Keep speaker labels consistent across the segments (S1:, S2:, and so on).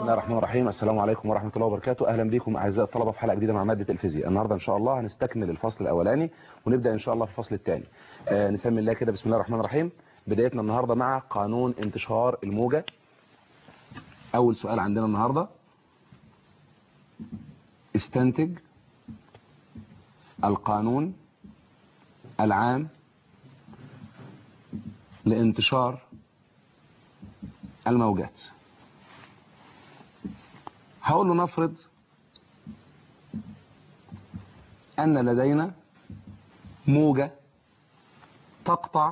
S1: الله الرحمن الرحيم السلام عليكم ورحمة الله وبركاته أهلا بكم أعزائي الطلبة في حلقة جديدة مع مادة الفيزياء النهاردة إن شاء الله هنستكمل الفصل الأولاني ونبدأ إن شاء الله في الفصل الثاني آه نسمي الله كده بسم الله الرحمن الرحيم بدايتنا النهاردة مع قانون انتشار الموجة أول سؤال عندنا النهاردة استنتج القانون العام لانتشار الموجات هقول له نفرض أن لدينا موجة تقطع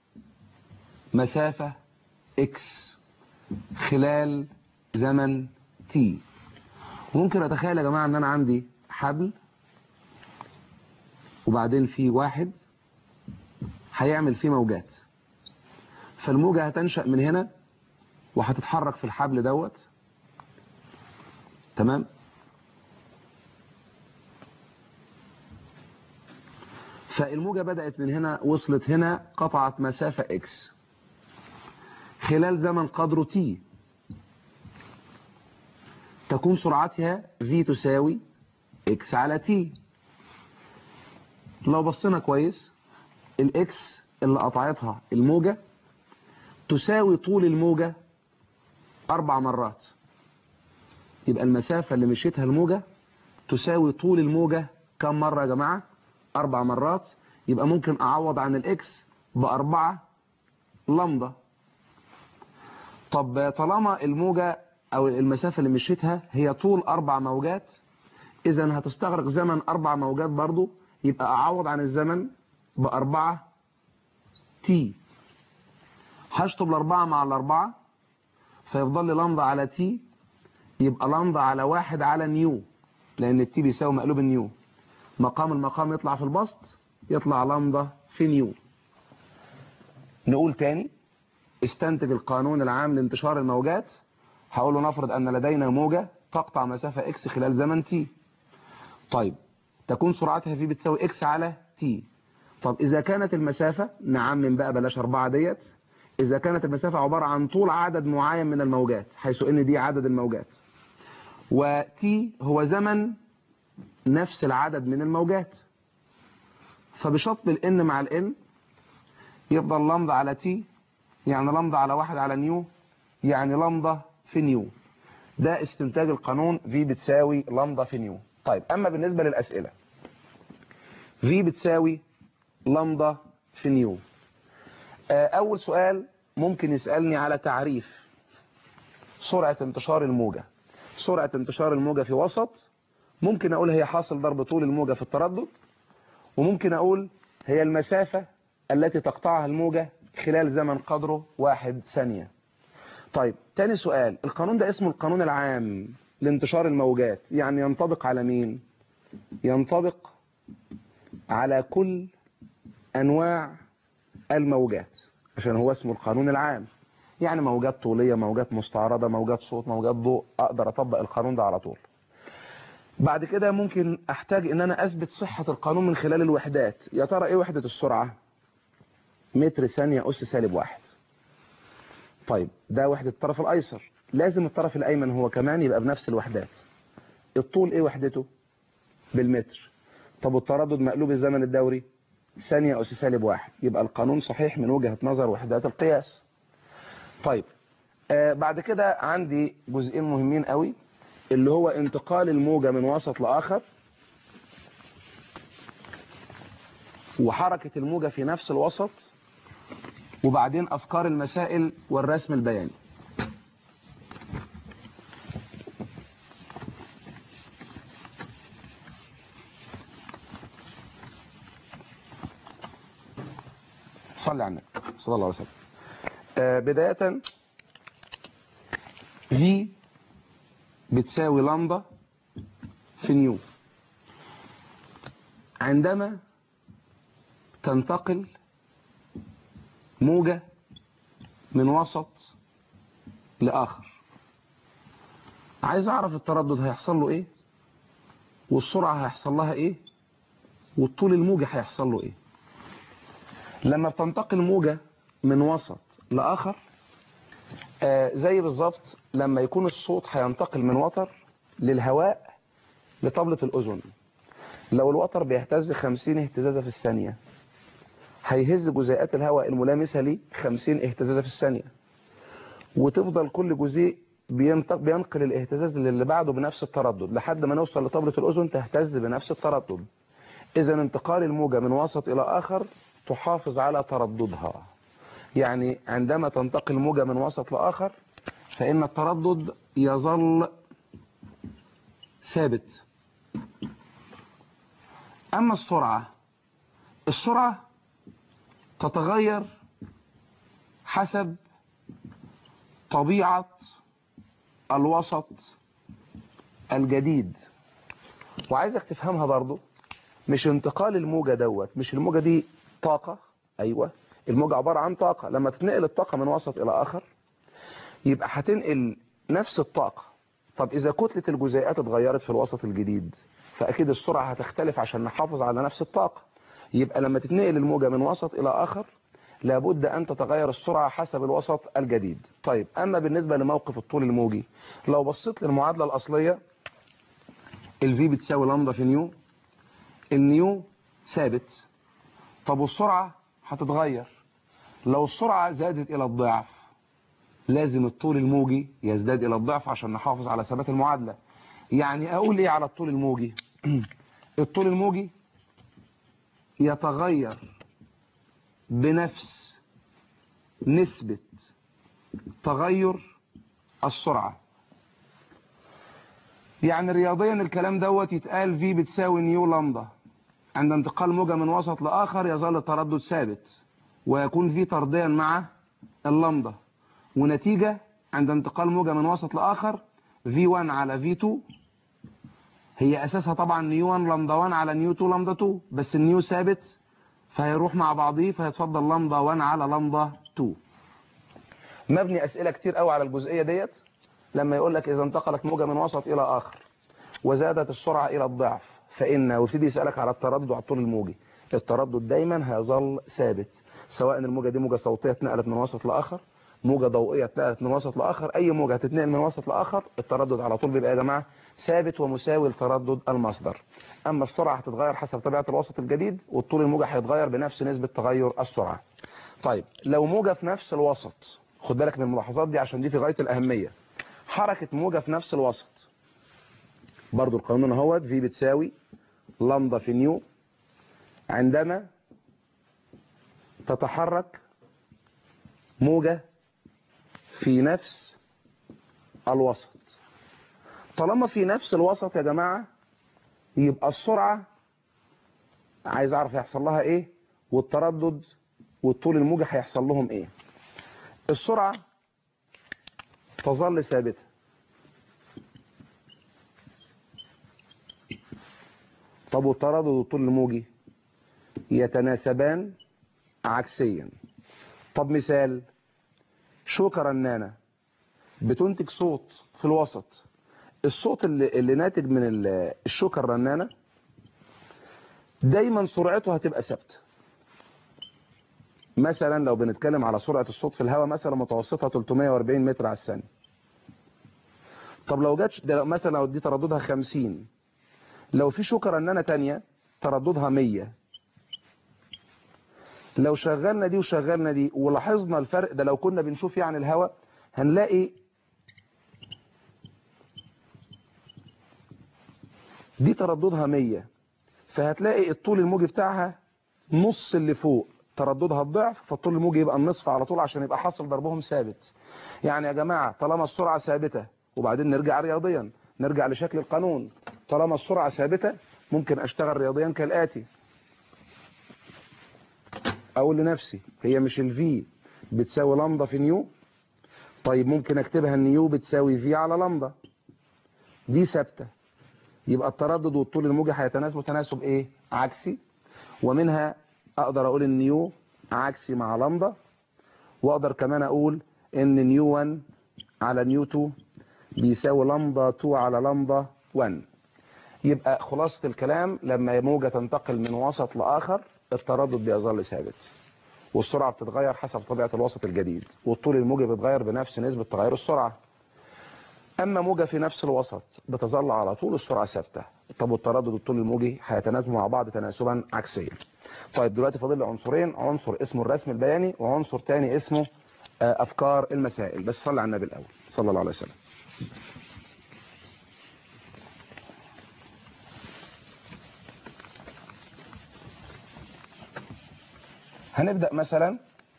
S1: مسافة x خلال زمن t ممكن أتخيل يا جماعة أن أنا عندي حبل وبعدين في واحد هيعمل فيه موجات فالموجة هتنشأ من هنا وهتتحرك في الحبل دوت تمام فالموجة بدأت من هنا وصلت هنا قطعت مسافة x خلال زمن قدره t تكون سرعتها v تساوي x على t لو بصينا كويس الاكس اللي قطعتها الموجة تساوي طول الموجة أربع مرات يبقى المسافة اللي مشيتها الموجة تساوي طول الموجة كم مرة يا جماعة أربع مرات يبقى ممكن أعوض عن الإكس بأربعة لمضة طب طالما الموجة أو المسافة اللي مشيتها هي طول أربع موجات إذا هتستغرق زمن أربع موجات برضو يبقى أعوض عن الزمن بأربعة تي هشطب الأربعة مع الأربعة فيفضل لي لمضة على تي يبقى لمضة على واحد على نيو لأن التي بيساوي مقلوب النيو مقام المقام يطلع في البسط يطلع لمضة في نيو نقول تاني استنتج القانون العام لانتشار الموجات هقول له نفرض أن لدينا موجة تقطع مسافة إكس خلال زمن تي طيب تكون سرعتها في بتساوي إكس على تي طب إذا كانت المسافة نعمم بقى بلاش أربعة ديت إذا كانت المسافة عبارة عن طول عدد معين من الموجات حيث إن دي عدد الموجات وتي هو زمن نفس العدد من الموجات فبشطب الان مع الان يفضل لمضة على تي يعني لمضة على واحد على نيو يعني لمضة في نيو ده استنتاج القانون في بتساوي لمضة في نيو طيب أما بالنسبة للأسئلة في بتساوي لمضة في نيو أول سؤال ممكن يسألني على تعريف سرعة انتشار الموجة سرعة انتشار الموجة في وسط ممكن أقول هي حاصل ضرب طول الموجة في التردد وممكن أقول هي المسافة التي تقطعها الموجة خلال زمن قدره واحد ثانية طيب تاني سؤال القانون ده اسمه القانون العام لانتشار الموجات يعني ينطبق على مين ينطبق على كل أنواع الموجات عشان هو اسمه القانون العام يعني موجات طولية موجات مستعرضة موجات صوت موجات ضوء أقدر أطبق القانون ده على طول بعد كده ممكن أحتاج أن أنا أثبت صحة القانون من خلال الوحدات يا ترى إيه وحدة السرعة متر ثانية أس سالب واحد طيب ده وحدة الطرف الأيسر لازم الطرف الأيمن هو كمان يبقى بنفس الوحدات الطول إيه وحدته بالمتر طب والتردد مقلوب الزمن الدوري ثانية أس سالب واحد يبقى القانون صحيح من وجهة نظر وحدات القياس طيب آه بعد كده عندي جزئين مهمين قوي اللي هو انتقال الموجة من وسط لآخر وحركة الموجة في نفس الوسط وبعدين أفكار المسائل والرسم البياني صلي على النبي صلى الله عليه وسلم آه بداية في بتساوي لمضة في نيو عندما تنتقل موجة من وسط لآخر عايز أعرف التردد هيحصل له إيه والسرعة هيحصل لها إيه والطول الموجة هيحصل له إيه لما بتنتقل موجة من وسط لآخر آه زي بالظبط لما يكون الصوت هينتقل من وتر للهواء لطبلة الأذن لو الوتر بيهتز 50 اهتزازة في الثانية هيهز جزيئات الهواء الملامسة ليه 50 اهتزازة في الثانية وتفضل كل جزيء بينطق بينقل الاهتزاز للي بعده بنفس التردد لحد ما نوصل لطبلة الأذن تهتز بنفس التردد إذا انتقال الموجة من وسط إلى آخر تحافظ على ترددها يعني عندما تنتقل موجة من وسط لآخر فإن التردد يظل ثابت أما السرعة السرعة تتغير حسب طبيعة الوسط الجديد وعايزك تفهمها برضو مش انتقال الموجة دوت مش الموجة دي طاقة أيوة الموجة عبارة عن طاقة لما تتنقل الطاقة من وسط إلى آخر يبقى هتنقل نفس الطاقة طب إذا كتلة الجزيئات اتغيرت في الوسط الجديد فأكيد السرعة هتختلف عشان نحافظ على نفس الطاقة يبقى لما تتنقل الموجة من وسط إلى آخر لابد أن تتغير السرعة حسب الوسط الجديد طيب أما بالنسبة لموقف الطول الموجي لو بصيت للمعادلة الأصلية الفي بتساوي لامدا في نيو النيو ثابت طب والسرعة هتتغير لو السرعة زادت إلى الضعف لازم الطول الموجي يزداد إلى الضعف عشان نحافظ على ثبات المعادلة يعني أقول إيه على الطول الموجي الطول الموجي يتغير بنفس نسبة تغير السرعة يعني رياضيا الكلام دوت يتقال في بتساوي نيو لامدا عند انتقال موجة من وسط لآخر يظل التردد ثابت ويكون في طرديا مع اللامدا ونتيجة عند انتقال موجة من وسط لآخر V1 على V2 هي أساسها طبعا نيو 1 لامدا 1 على نيو 2 لامدا 2 بس النيو ثابت فهيروح مع بعضيه فيتفضل لامدا 1 على لامدا 2 مبني أسئلة كتير قوي على الجزئية ديت لما يقول لك إذا انتقلت موجة من وسط إلى آخر وزادت السرعة إلى الضعف فإن ويبتدي يسألك على التردد وعلى الطول الموجي التردد دايما هيظل ثابت سواء الموجة دي موجة صوتية اتنقلت من وسط لآخر موجة ضوئية اتنقلت من وسط لآخر أي موجة هتتنقل من وسط لآخر التردد على طول بيبقى يا جماعة ثابت ومساوي لتردد المصدر أما السرعة هتتغير حسب طبيعة الوسط الجديد والطول الموجة هيتغير بنفس نسبة تغير السرعة طيب لو موجة في نفس الوسط خد بالك من الملاحظات دي عشان دي في غاية الأهمية حركة موجة في نفس الوسط برضو القانون اهوت في بتساوي لامدا في نيو عندما تتحرك موجة في نفس الوسط طالما في نفس الوسط يا جماعة يبقى السرعة عايز اعرف هيحصل لها ايه والتردد والطول الموجة هيحصل لهم ايه السرعة تظل ثابتة طب والتردد والطول الموجي يتناسبان عكسيا طب مثال شوكة رنانة بتنتج صوت في الوسط الصوت اللي, اللي ناتج من الشوكة الرنانة دايما سرعته هتبقى ثابته مثلا لو بنتكلم على سرعة الصوت في الهواء مثلا متوسطها 340 متر على الثانية طب لو جاتش مثلا لو دي ترددها 50 لو في شوكة رنانة تانية ترددها 100 لو شغلنا دي وشغلنا دي ولاحظنا الفرق ده لو كنا بنشوف يعني الهواء هنلاقي دي ترددها 100 فهتلاقي الطول الموجي بتاعها نص اللي فوق ترددها الضعف فالطول الموجي يبقى النصف على طول عشان يبقى حاصل ضربهم ثابت يعني يا جماعة طالما السرعة ثابتة وبعدين نرجع رياضيا نرجع لشكل القانون طالما السرعة ثابتة ممكن اشتغل رياضيا كالآتي اقول لنفسي هي مش الفي بتساوي لامدا في نيو طيب ممكن اكتبها النيو بتساوي في على لامدا دي ثابته يبقى التردد والطول الموجي هيتناسبوا تناسب ايه عكسي ومنها اقدر اقول النيو عكسي مع لامدا واقدر كمان اقول ان نيو 1 على نيو 2 بيساوي لامدا 2 على لامدا 1 يبقى خلاصة الكلام لما موجة تنتقل من وسط لآخر التردد بيظل ثابت والسرعة بتتغير حسب طبيعة الوسط الجديد والطول الموجي بيتغير بنفس نسبة تغير السرعة أما موجة في نفس الوسط بتظل على طول السرعة ثابتة طب والتردد والطول الموجي هيتناسبوا مع بعض تناسبا عكسيا طيب دلوقتي فاضل لي عنصرين عنصر اسمه الرسم البياني وعنصر تاني اسمه أفكار المسائل بس صلي على النبي الأول صلى الله عليه وسلم هنبدأ مثلا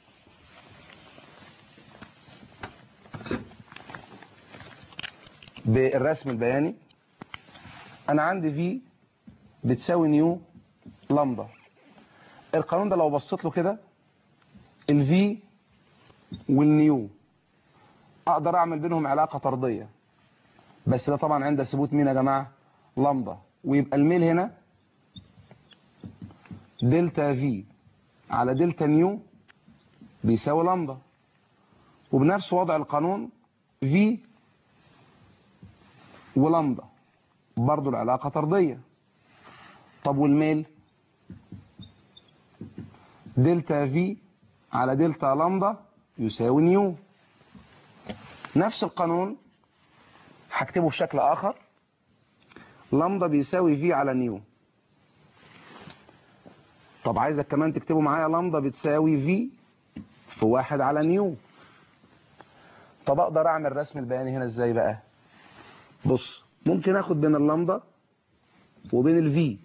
S1: بالرسم البياني انا عندي في بتساوي نيو لامدا القانون ده لو بصيت له كده الفي والنيو اقدر اعمل بينهم علاقة طردية بس ده طبعا عند ثبوت مين يا جماعة لامدا ويبقى الميل هنا دلتا في على دلتا نيو بيساوي لامدا وبنفس وضع القانون في ولامدا برضو العلاقة طردية طب والميل دلتا في على دلتا لامدا يساوي نيو نفس القانون هكتبه بشكل آخر لامدا بيساوي في على نيو طب عايزك كمان تكتبوا معايا لامدا بتساوي في في واحد على نيو طب اقدر اعمل الرسم البياني هنا ازاي بقى بص ممكن اخد بين اللامدا وبين الفي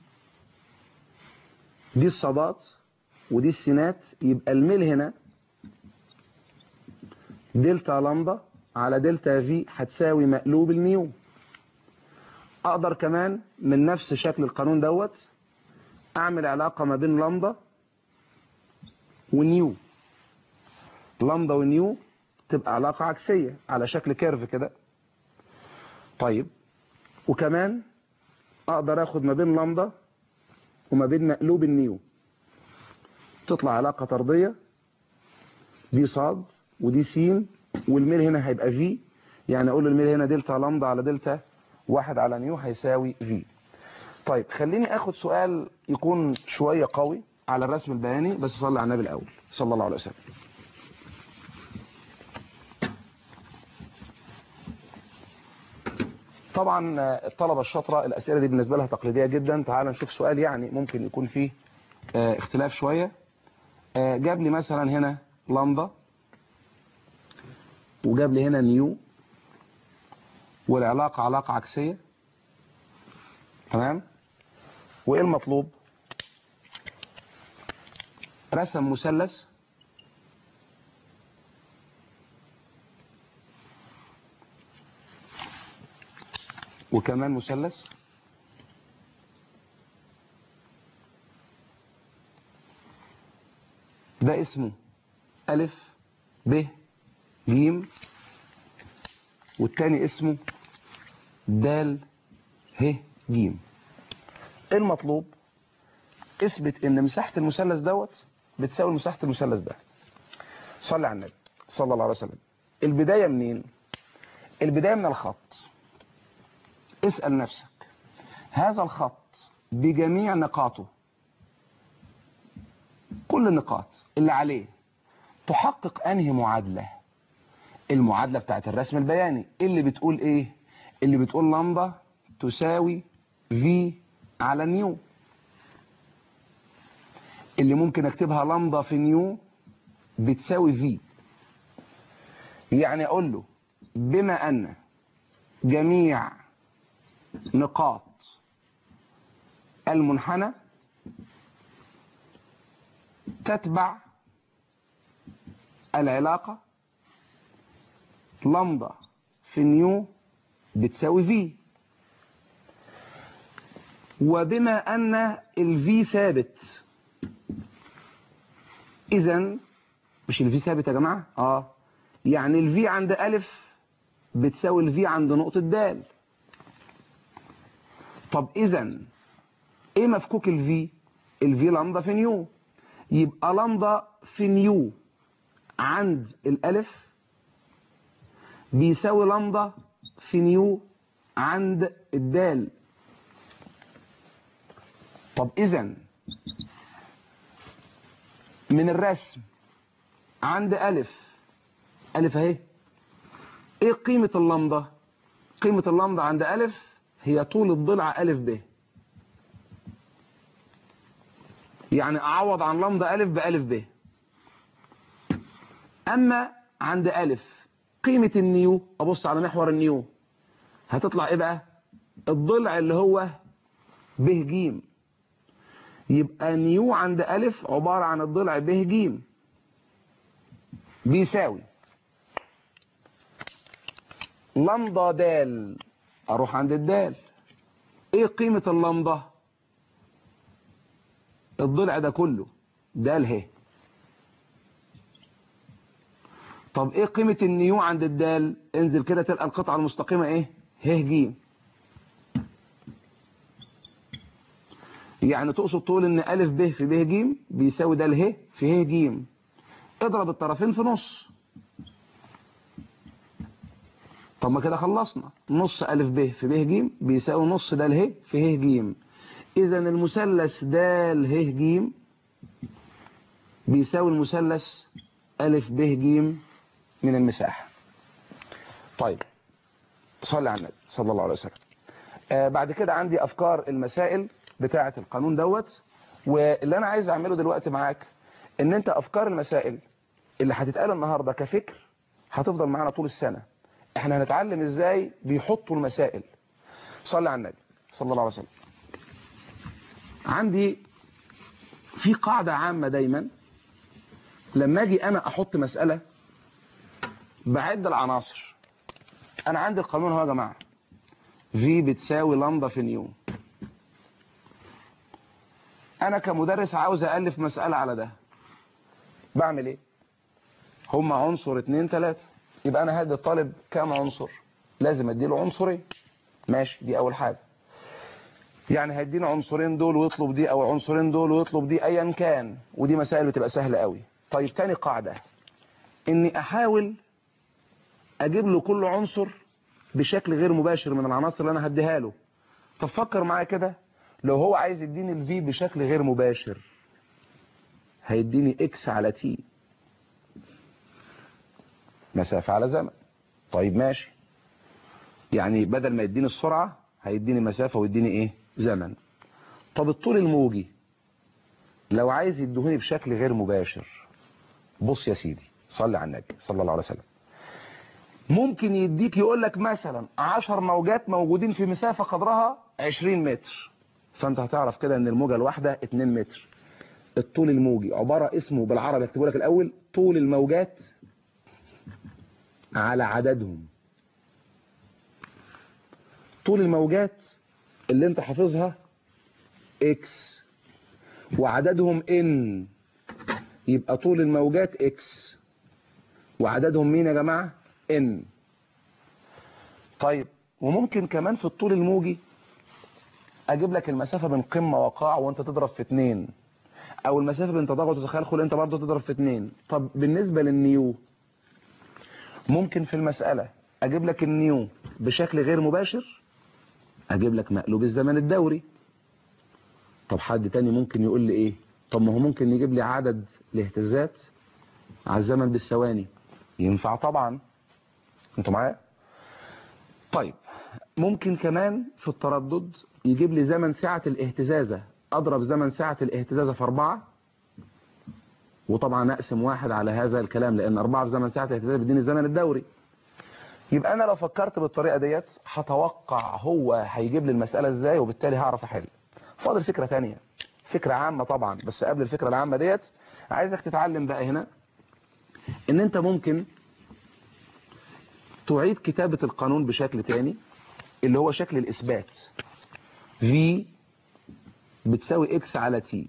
S1: دي الصادات ودي السينات يبقى الميل هنا دلتا لامدا على دلتا في هتساوي مقلوب النيو اقدر كمان من نفس شكل القانون دوت اعمل علاقة ما بين لامدا ونيو لامدا ونيو تبقى علاقة عكسية على شكل كيرف كده طيب وكمان اقدر اخد ما بين لامدا وما بين مقلوب النيو تطلع علاقة طردية دي صاد ودي سين والميل هنا هيبقى في يعني اقول الميل هنا دلتا لامدا على دلتا واحد على نيو هيساوي في طيب خليني اخد سؤال يكون شوية قوي على الرسم البياني بس صلي على النبي الاول صلى الله عليه وسلم طبعا الطلبة الشاطرة الاسئلة دي بالنسبة لها تقليدية جدا تعال نشوف سؤال يعني ممكن يكون فيه اختلاف شوية جاب لي مثلا هنا لامدا وجاب لي هنا نيو والعلاقة علاقة عكسية تمام وايه المطلوب رسم مثلث وكمان مثلث ده اسمه ألف ب ج والتاني اسمه دال ه ج المطلوب اثبت ان مساحة المثلث دوت بتساوي مساحة المثلث ده صلي على النبي صلى الله عليه وسلم البداية منين البداية من الخط اسأل نفسك هذا الخط بجميع نقاطه كل النقاط اللي عليه تحقق انهي معادلة المعادلة بتاعت الرسم البياني اللي بتقول ايه اللي بتقول لامدا تساوي في على نيو اللي ممكن اكتبها لامدا في نيو بتساوي في يعني اقول له بما ان جميع نقاط المنحنى تتبع العلاقة لامدا في نيو بتساوي في وبما ان الفي ثابت اذا مش الفي ثابت يا جماعة اه يعني الفي عند الف بتساوي الفي عند نقطة د طب اذا ايه مفكوك الفي الفي لامدا في نيو يبقى لامدا في نيو عند الالف بيساوي لامدا في نيو عند الدال طب اذا من الرسم عند ألف ألف اهي ايه قيمة اللمضة قيمة اللمضة عند ألف هي طول الضلع ألف ب يعني أعوض عن لمضة ألف بألف ب أما عند ألف قيمة النيو أبص على محور النيو هتطلع إيه بقى الضلع اللي هو ب ج يبقى نيو عند ألف عبارة عن الضلع ب ج بيساوي لمضة دال أروح عند الدال إيه قيمة اللمضة الضلع ده كله دال ه طب ايه قيمة النيو عند الدال انزل كده تلقى القطعة المستقيمة ايه ه ج يعني تقصد تقول ان الف ب في ب ج بيساوي د ه في ه ج اضرب الطرفين في نص طب ما كده خلصنا نص الف ب في ب ج بيساوي نص د ه في ه ج اذا المثلث د ه ج بيساوي المثلث الف ب ج من المساحة طيب صلي على النبي صلى الله عليه وسلم آه بعد كده عندي افكار المسائل بتاعة القانون دوت واللي انا عايز اعمله دلوقتي معاك ان انت افكار المسائل اللي هتتقال النهاردة كفكر هتفضل معانا طول السنة احنا هنتعلم ازاي بيحطوا المسائل صلي على النبي صلى الله عليه وسلم عندي في قاعدة عامة دايما لما اجي انا احط مسألة بعد العناصر انا عندي القانون اهو يا جماعه في بتساوي لامدا في نيو انا كمدرس عاوز الف مساله على ده بعمل ايه هما عنصر اتنين تلاتة يبقى انا هدي الطالب كام عنصر لازم اديله عنصرين ماشي دي اول حاجه يعني هيدينا عنصرين دول ويطلب دي او عنصرين دول ويطلب دي ايا كان ودي مسائل بتبقى سهله قوي طيب تاني قاعده اني احاول اجيب له كل عنصر بشكل غير مباشر من العناصر اللي انا هديها له طب فكر معايا كده لو هو عايز يديني الفي بشكل غير مباشر هيديني اكس على تي مسافة على زمن طيب ماشي يعني بدل ما يديني السرعة هيديني مسافة ويديني ايه زمن طب الطول الموجي لو عايز يدهوني بشكل غير مباشر بص يا سيدي صلي على النبي صلى الله عليه وسلم ممكن يديك يقول لك مثلا 10 موجات موجودين في مسافة قدرها 20 متر فانت هتعرف كده ان الموجة الواحدة 2 متر الطول الموجي عبارة اسمه بالعربي اكتبه لك الاول طول الموجات على عددهم طول الموجات اللي انت حافظها اكس وعددهم ان يبقى طول الموجات اكس وعددهم مين يا جماعة ان طيب وممكن كمان في الطول الموجي اجيب لك المسافة بين قمة وقاع وانت تضرب في اتنين او المسافة بين تضاغط وتخلخل انت برضه تضرب في اتنين طب بالنسبة للنيو ممكن في المسألة اجيب لك النيو بشكل غير مباشر اجيب لك مقلوب الزمن الدوري طب حد تاني ممكن يقول لي ايه طب ما هو ممكن يجيب لي عدد الاهتزازات على الزمن بالثواني ينفع طبعا انتوا معايا طيب ممكن كمان في التردد يجيب لي زمن ساعة الاهتزازة اضرب زمن ساعة الاهتزازة في اربعة وطبعا اقسم واحد على هذا الكلام لان اربعة في زمن ساعة الاهتزازة بيديني الزمن الدوري يبقى انا لو فكرت بالطريقة ديت هتوقع هو هيجيب لي المسألة ازاي وبالتالي هعرف احل فاضل فكرة تانية فكرة عامة طبعا بس قبل الفكرة العامة ديت عايزك تتعلم بقى هنا ان انت ممكن تعيد كتابة القانون بشكل تاني اللي هو شكل الاثبات V بتساوي x على t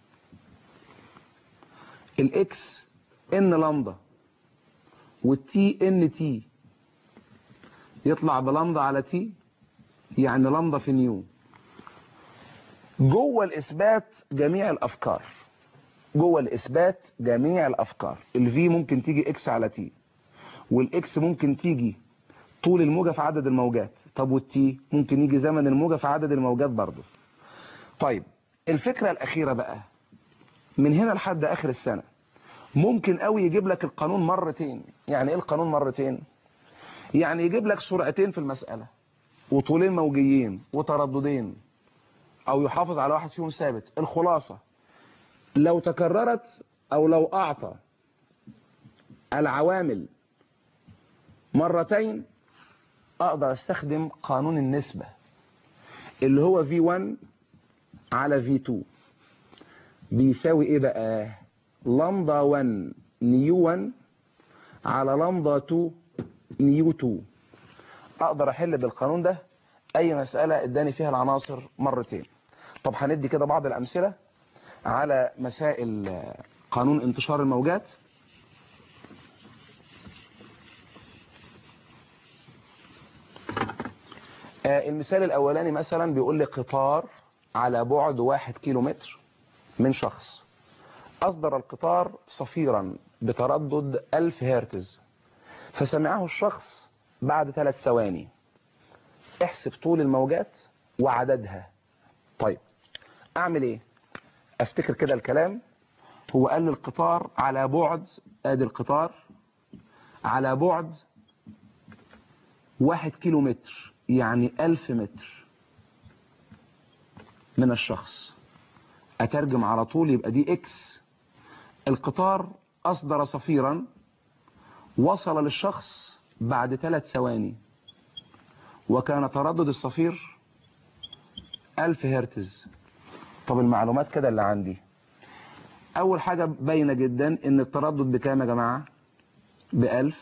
S1: الاكس ان لامدا والتي ان تي يطلع بلامدا على تي يعني لامدا في نيو جوه الاثبات جميع الافكار جوه الاثبات جميع الافكار الفي ممكن تيجي اكس على تي والاكس ممكن تيجي طول الموجة في عدد الموجات طب والتي ممكن يجي زمن الموجة في عدد الموجات برضه طيب الفكرة الأخيرة بقى من هنا لحد آخر السنة ممكن قوي يجيب لك القانون مرتين يعني ايه القانون مرتين يعني يجيب لك سرعتين في المسألة وطولين موجيين وترددين او يحافظ على واحد فيهم ثابت الخلاصة لو تكررت او لو اعطى العوامل مرتين اقدر استخدم قانون النسبة اللي هو V1 على V2 بيساوي ايه بقى لمدا 1 نيو 1 على لمدا 2 نيو 2 اقدر احل بالقانون ده اي مسألة اداني فيها العناصر مرتين طب هندي كده بعض الامثلة على مسائل قانون انتشار الموجات المثال الاولاني مثلا بيقول لي قطار على بعد واحد كيلو متر من شخص اصدر القطار صفيرا بتردد 1000 هرتز فسمعه الشخص بعد ثلاث ثواني احسب طول الموجات وعددها طيب اعمل ايه افتكر كده الكلام هو قال لي القطار على بعد ادي القطار على بعد واحد كيلو متر يعني ألف متر من الشخص أترجم على طول يبقى دي إكس القطار أصدر صفيرا وصل للشخص بعد ثلاث ثواني وكان تردد الصفير ألف هرتز طب المعلومات كده اللي عندي أول حاجة باينة جدا إن التردد بكام يا جماعة بألف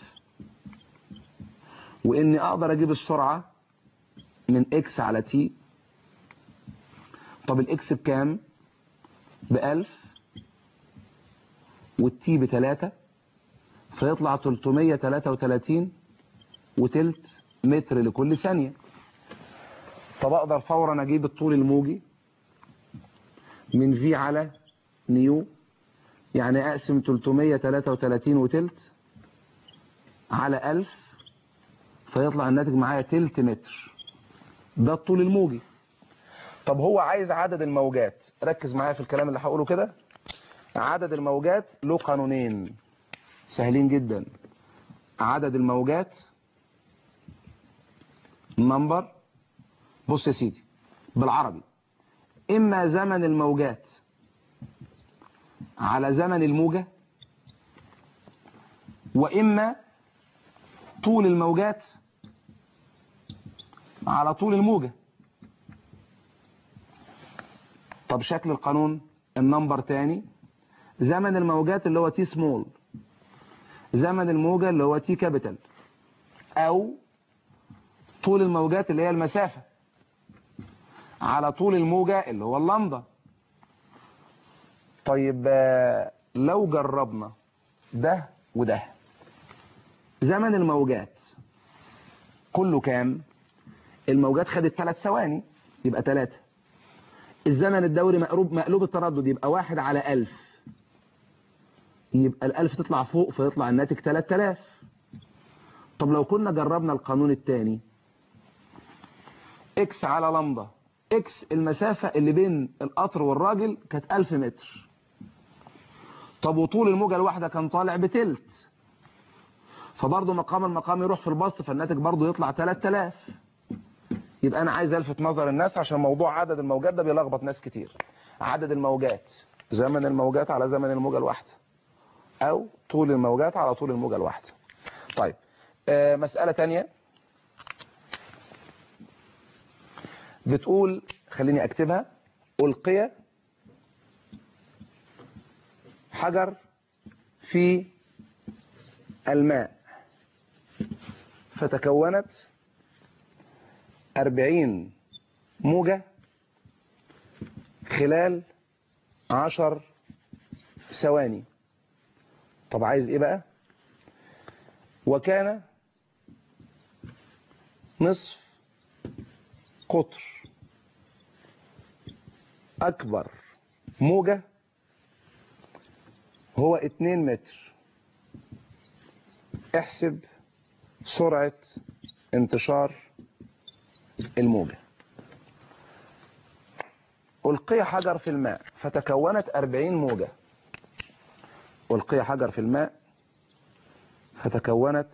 S1: وإني أقدر أجيب السرعة من اكس على تي طب الاكس بكام بألف والتي بتلاتة فيطلع 333 وتلت متر لكل ثانية طب اقدر فورا اجيب الطول الموجي من في على نيو يعني اقسم 333 وتلت على 1000 فيطلع الناتج معايا تلت متر ده الطول الموجي طب هو عايز عدد الموجات ركز معايا في الكلام اللي هقوله كده عدد الموجات له قانونين سهلين جدا عدد الموجات نمبر بص يا سيدي بالعربي اما زمن الموجات على زمن الموجة واما طول الموجات على طول الموجة طب شكل القانون النمبر تاني زمن الموجات اللي هو تي سمول زمن الموجة اللي هو تي كابيتال او طول الموجات اللي هي المسافة على طول الموجة اللي هو اللمضة طيب لو جربنا ده وده زمن الموجات كله كام الموجات خدت ثلاث ثواني يبقى ثلاثة الزمن الدوري مقلوب مقلوب التردد يبقى واحد على ألف يبقى الألف تطلع فوق فيطلع الناتج 3000 طب لو كنا جربنا القانون الثاني اكس على لمضة اكس المسافة اللي بين القطر والراجل كانت 1000 متر طب وطول الموجة الواحدة كان طالع بتلت فبرضه مقام المقام يروح في البسط فالناتج برضه يطلع 3000 يبقى انا عايز الفت نظر الناس عشان موضوع عدد الموجات ده بيلخبط ناس كتير عدد الموجات زمن الموجات على زمن الموجة الواحدة او طول الموجات على طول الموجة الواحدة طيب آه مسألة تانية بتقول خليني اكتبها ألقي حجر في الماء فتكونت أربعين موجة خلال عشر ثواني طب عايز ايه بقى وكان نصف قطر أكبر موجة هو 2 متر احسب سرعة انتشار الموجة ألقي حجر في الماء فتكونت 40 موجة ألقي حجر في الماء فتكونت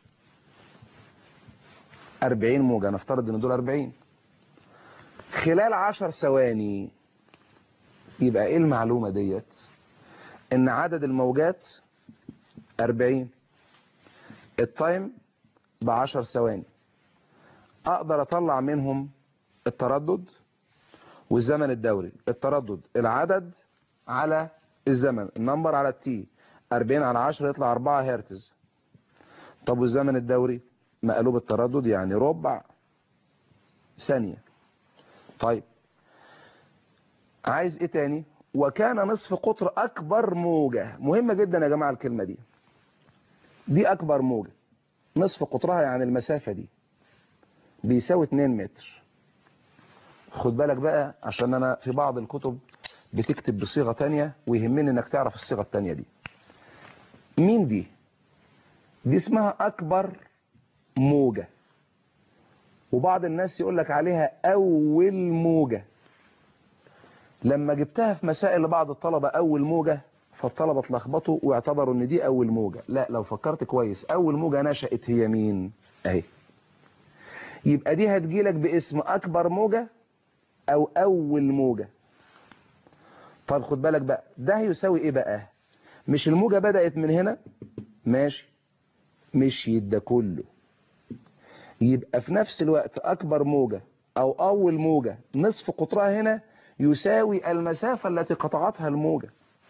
S1: 40 موجة نفترض ان دول 40 خلال 10 ثواني يبقى ايه المعلومة ديت ان عدد الموجات 40 التايم ب 10 ثواني اقدر اطلع منهم التردد والزمن الدوري التردد العدد على الزمن النمبر على التي 40 على 10 يطلع 4 هرتز طب والزمن الدوري مقلوب التردد يعني ربع ثانية طيب عايز ايه تاني وكان نصف قطر اكبر موجة مهمة جدا يا جماعة الكلمة دي دي اكبر موجة نصف قطرها يعني المسافة دي بيساوي 2 متر خد بالك بقى عشان انا في بعض الكتب بتكتب بصيغة تانية ويهمني انك تعرف الصيغة التانية دي مين دي دي اسمها اكبر موجة وبعض الناس يقول لك عليها اول موجة لما جبتها في مسائل لبعض الطلبة اول موجة فالطلبة اتلخبطوا واعتبروا ان دي اول موجة لا لو فكرت كويس اول موجة نشأت هي مين اهي يبقى دي هتجيلك باسم اكبر موجة او اول موجة طب خد بالك بقى ده يساوي ايه بقى مش الموجة بدأت من هنا ماشي مشيت ده كله يبقى في نفس الوقت اكبر موجة او اول موجة نصف قطرها هنا يساوي المسافة التي قطعتها الموجة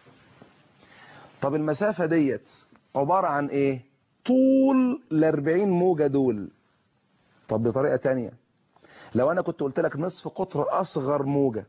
S1: طب المسافة ديت عبارة عن ايه طول ال 40 موجة دول طب بطريقة تانية لو انا كنت قلت لك نصف قطر اصغر موجة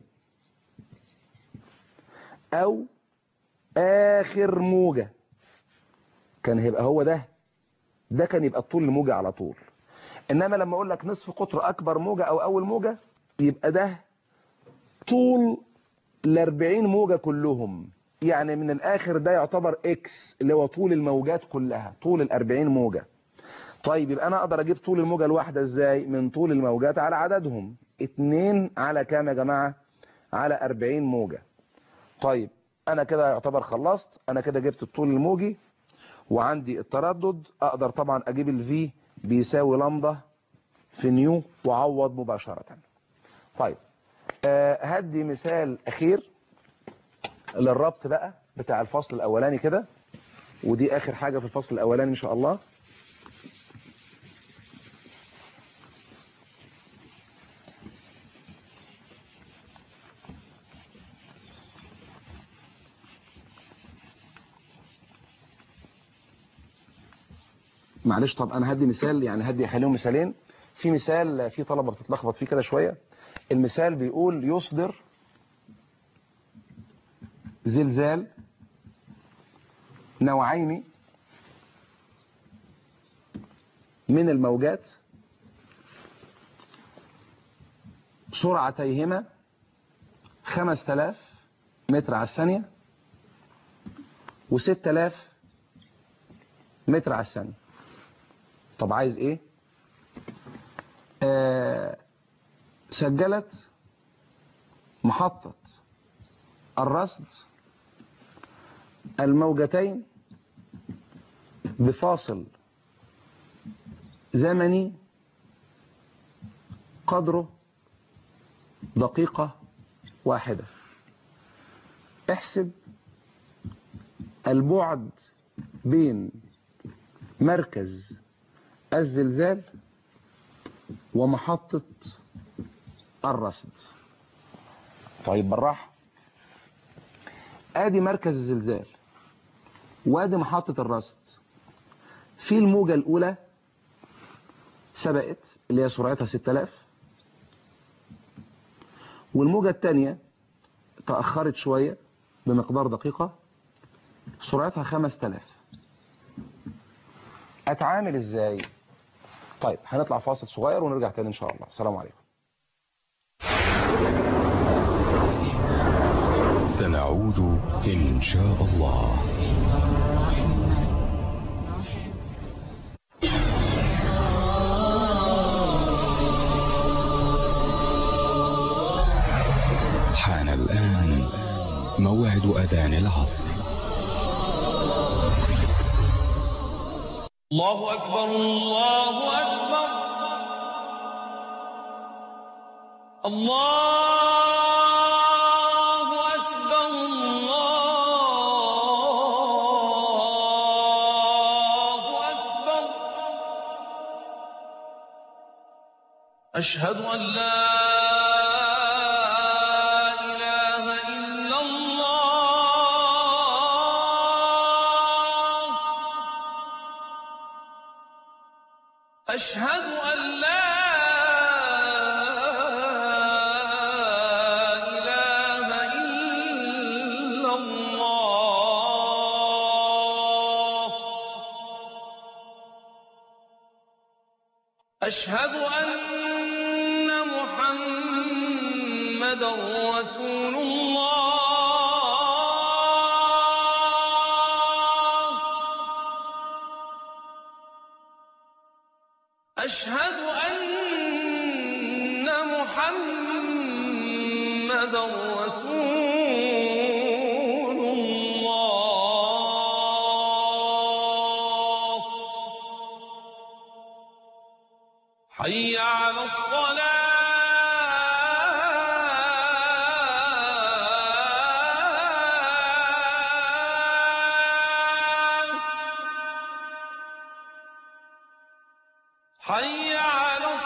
S1: او اخر موجة كان هيبقى هو ده ده كان يبقى طول الموجة على طول انما لما اقول لك نصف قطر اكبر موجة او اول موجة يبقى ده طول ال 40 موجة كلهم يعني من الاخر ده يعتبر اكس اللي هو طول الموجات كلها طول ال 40 موجة طيب يبقى انا اقدر اجيب طول الموجة الواحدة ازاي من طول الموجات على عددهم اتنين على كام يا جماعة على 40 موجة طيب انا كده يعتبر خلصت انا كده جبت الطول الموجي وعندي التردد اقدر طبعا اجيب الفي بيساوي لمضة في نيو وعوض مباشرة طيب آه هدي مثال اخير للربط بقى بتاع الفصل الاولاني كده ودي اخر حاجة في الفصل الاولاني ان شاء الله معلش طب انا هدي مثال يعني هدي اخليهم مثالين في مثال في طلبة بتتلخبط فيه كده شوية المثال بيقول يصدر زلزال نوعين من الموجات سرعتيهما 5000 متر على الثانية و6000 متر على الثانية طب عايز ايه آه سجلت محطة الرصد الموجتين بفاصل زمني قدره دقيقة واحدة احسب البعد بين مركز الزلزال ومحطة الرصد طيب بالراحة ادي مركز الزلزال وادي محطة الرصد في الموجة الاولى سبقت اللي هي سرعتها 6000 والموجة الثانية تأخرت شوية بمقدار دقيقة سرعتها 5000 اتعامل ازاي طيب هنطلع فاصل صغير ونرجع تاني ان شاء الله السلام عليكم
S2: سنعود إن شاء الله حان الآن موعد أذان العصر
S3: الله أكبر الله أكبر الله أكبر الله أكبر أشهد أن لا إله إلا الله أشهد أن لا إله إلا الله أشهد أن محمدا رسول الله أشهد أن محمدا رسول الله حي على الصلاة حي على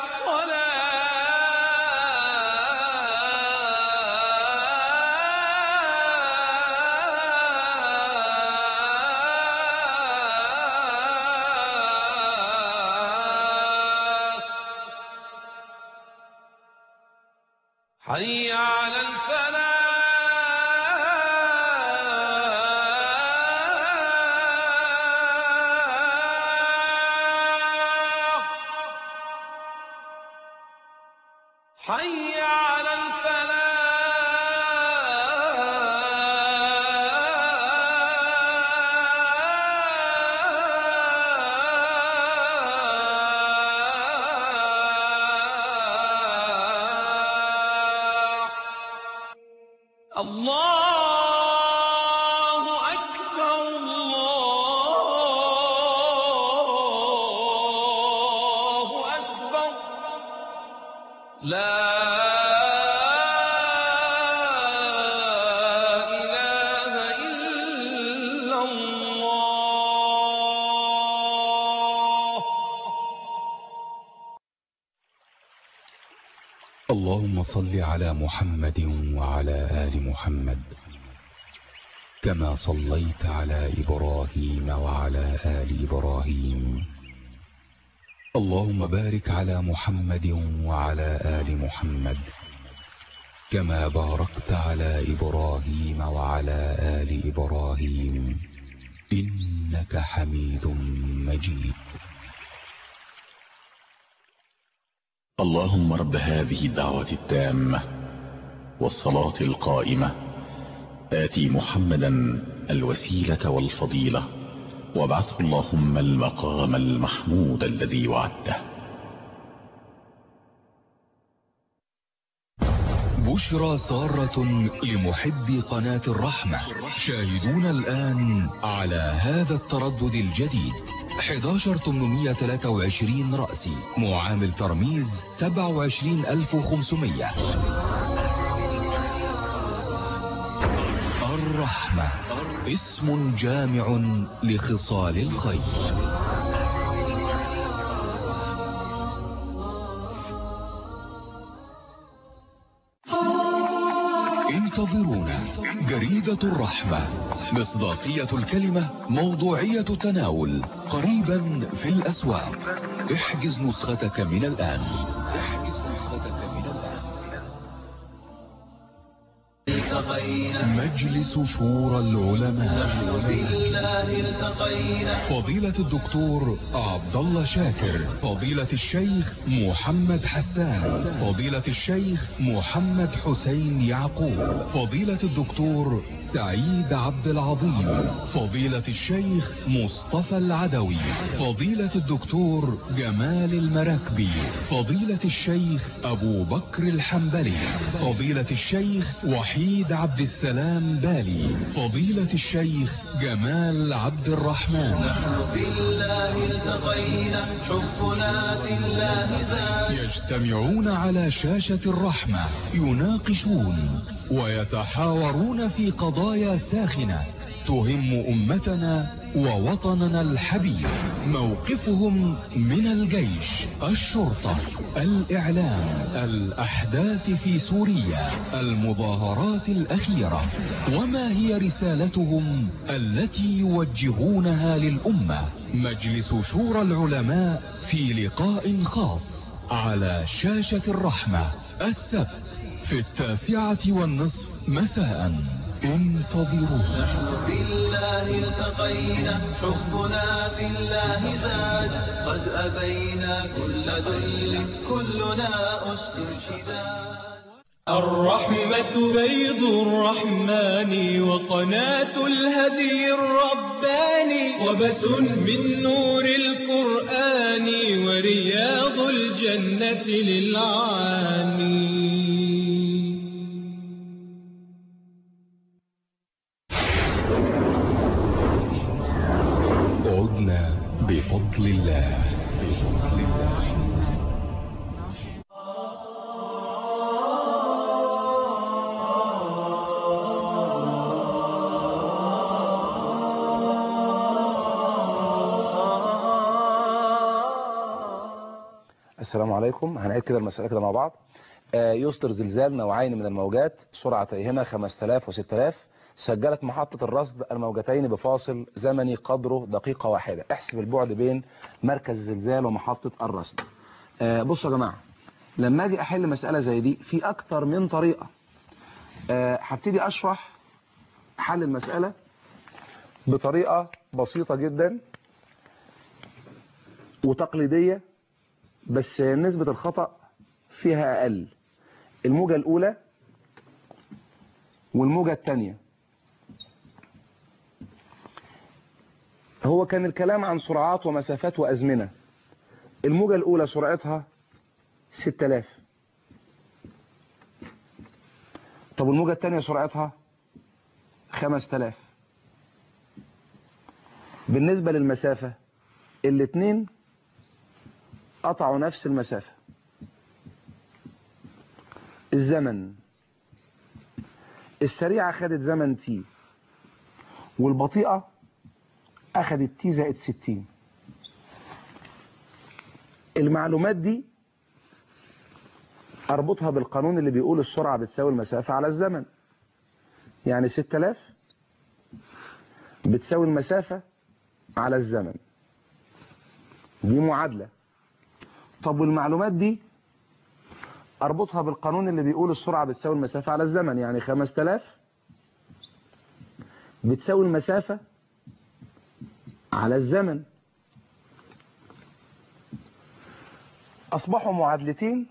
S3: الصلاة حي على الفلاح حي على الفلاح الله أكبر الله أكبر لا إله إلا الله
S2: اللهم صل على محمد وعلى آل محمد كما صليت على إبراهيم وعلى آل إبراهيم اللهم بارك على محمد وعلى آل محمد كما باركت على إبراهيم وعلى آل إبراهيم إنك حميد مجيد
S4: اللهم رب هذه الدعوة التامة والصلاة القائمة آتي محمدا الوسيلة والفضيلة وابعثه اللهم المقام المحمود الذي وعدته
S2: بشرى سارة لمحبي قناة الرحمة شاهدون الآن على هذا التردد الجديد 11823 رأسي معامل ترميز 27500 الرحمة اسم جامع لخصال الخير انتظرونا جريدة الرحمة مصداقية الكلمة موضوعية التناول قريبا في الأسواق احجز نسختك من الآن احجز نسختك من الآن مجلس شورى العلماء فضيلة الدكتور عبد الله شاكر فضيلة الشيخ محمد حسان فضيلة الشيخ محمد حسين يعقوب فضيلة الدكتور سعيد عبد العظيم فضيلة الشيخ مصطفى العدوي فضيلة الدكتور جمال المراكبي فضيلة الشيخ أبو بكر الحنبلي فضيلة الشيخ وحيد سعيد عبد السلام بالي فضيلة الشيخ جمال عبد الرحمن
S5: في الله التقينا حبنا في الله زاد
S2: يجتمعون على شاشة الرحمة يناقشون ويتحاورون في قضايا ساخنة تهم أمتنا ووطننا الحبيب موقفهم من الجيش الشرطة الإعلام الأحداث في سوريا المظاهرات الأخيرة وما هي رسالتهم التي يوجهونها للأمة مجلس شورى العلماء في لقاء خاص على شاشة الرحمة السبت في التاسعة والنصف مساء انتظرونا
S5: في الله التقينا حبنا في الله زاد قد أبينا كل ذل كلنا أسد شداد
S3: الرحمة بيض الرحمن وقناة الهدي الرباني وبس من نور القرآن ورياض الجنة للعاني
S2: عدنا بفضل الله بفضل الله
S1: السلام عليكم هنعيد كده المسألة كده مع بعض آه، يصدر زلزال نوعين من الموجات سرعتيهما 5000 و6000 سجلت محطة الرصد الموجتين بفاصل زمني قدره دقيقة واحدة احسب البعد بين مركز الزلزال ومحطة الرصد آه، بصوا يا جماعة لما اجي احل مسألة زي دي في اكتر من طريقة آه، هبتدي اشرح حل المسألة بطريقة بسيطة جدا وتقليدية بس نسبة الخطأ فيها أقل الموجة الأولى والموجة الثانية هو كان الكلام عن سرعات ومسافات وأزمنة الموجة الأولى سرعتها 6000 طب الموجة الثانية سرعتها 5000 بالنسبة للمسافة الاثنين قطعوا نفس المسافة الزمن السريعة خدت زمن تي والبطيئة أخدت تي زائد 60 المعلومات دي أربطها بالقانون اللي بيقول السرعة بتساوي المسافة على الزمن يعني 6000 بتساوي المسافة على الزمن دي معادلة طب والمعلومات دي اربطها بالقانون اللي بيقول السرعة بتساوي المسافة على الزمن يعني 5000 بتساوي المسافة على الزمن اصبحوا معادلتين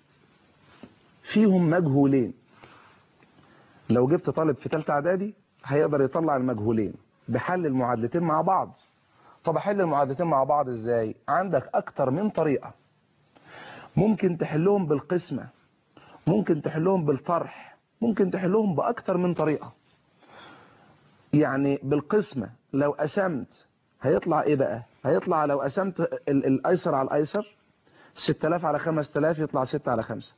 S1: فيهم مجهولين لو جبت طالب في ثالثه اعدادي هيقدر يطلع المجهولين بحل المعادلتين مع بعض طب احل المعادلتين مع بعض ازاي عندك اكتر من طريقة ممكن تحلهم بالقسمة ممكن تحلهم بالطرح ممكن تحلهم باكتر من طريقة يعني بالقسمة لو قسمت هيطلع ايه بقى هيطلع لو قسمت ال- الايسر على الايسر 6000 على 5000 يطلع 6 على 5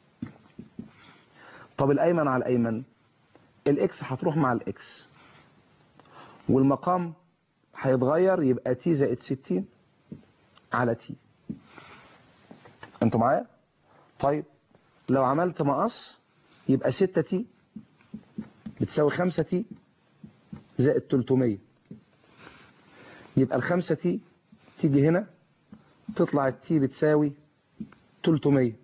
S1: طب الايمن على الايمن الاكس هتروح مع الاكس والمقام هيتغير يبقى تي زائد 60 على تي انتوا معايا طيب لو عملت مقص يبقى 6 تي بتساوي 5 تي زائد 300 يبقى ال 5 تي تيجي هنا تطلع التي بتساوي 300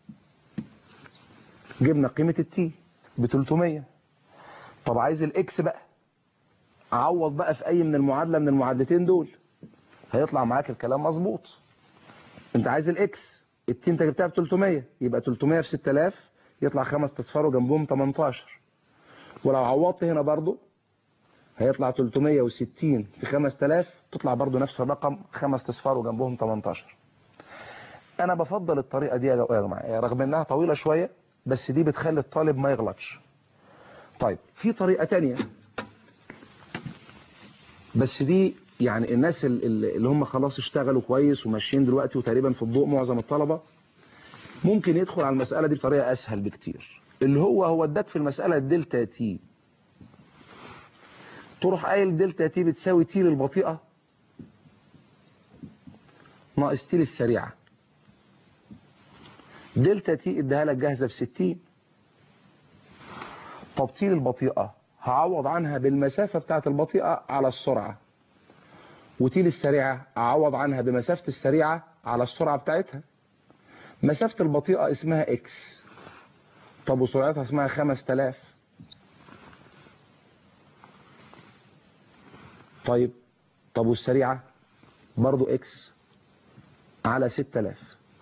S1: جبنا قيمة التي ب 300 طب عايز الاكس بقى عوض بقى في اي من المعادلة من المعادلتين دول هيطلع معاك الكلام مظبوط انت عايز الاكس التي انت جبتها ب 300 يبقى 300 في 6000 يطلع خمس اصفار وجنبهم 18 ولو عوضت هنا برضو هيطلع 360 في 5000 تطلع برضو نفس الرقم خمس اصفار وجنبهم 18 انا بفضل الطريقة دي يا جماعة رغم انها طويلة شوية بس دي بتخلي الطالب ما يغلطش طيب في طريقة تانية بس دي يعني الناس ال- ال- اللي هم خلاص اشتغلوا كويس وماشيين دلوقتي وتقريبا في الضوء معظم الطلبة ممكن يدخل على المسألة دي بطريقة أسهل بكتير اللي هو هو اداك في المسألة دلتا تي تروح قايل دلتا تي بتساوي تي للبطيئة ناقص تي للسريعة دلتا تي اداها لك جاهزة ب 60 طب تي للبطيئة هعوض عنها بالمسافة بتاعة البطيئة على السرعة وتي للسريعة اعوض عنها بمسافة السريعة على السرعة بتاعتها مسافة البطيئة اسمها اكس طب وسرعتها اسمها 5000 طيب طب والسريعة برضو اكس على 6000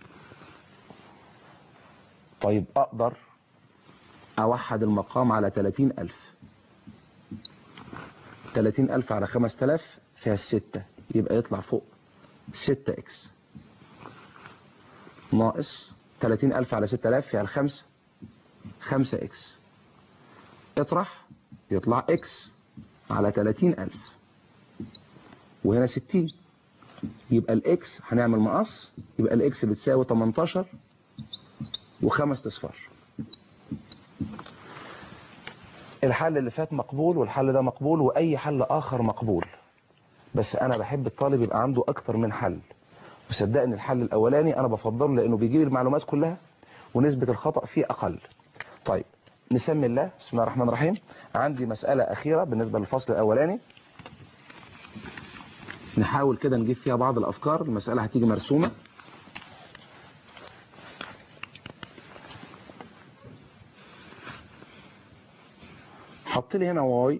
S1: طيب اقدر اوحد المقام على 30000 30000 على 5000 فيها الستة يبقى يطلع فوق 6 اكس ناقص 30000 على 6000 فيها الخمسة 5 اكس اطرح يطلع اكس على 30000 وهنا 60 يبقى الاكس هنعمل مقص يبقى الاكس بتساوي 18 وخمس اصفار الحل اللي فات مقبول والحل ده مقبول واي حل اخر مقبول بس انا بحب الطالب يبقى عنده اكتر من حل وصدقني الحل الاولاني انا بفضله لانه بيجيب المعلومات كلها ونسبة الخطأ فيه اقل طيب نسمي الله بسم الله الرحمن الرحيم عندي مسألة اخيرة بالنسبة للفصل الاولاني نحاول كده نجيب فيها بعض الافكار المسألة هتيجي مرسومة حط لي هنا واي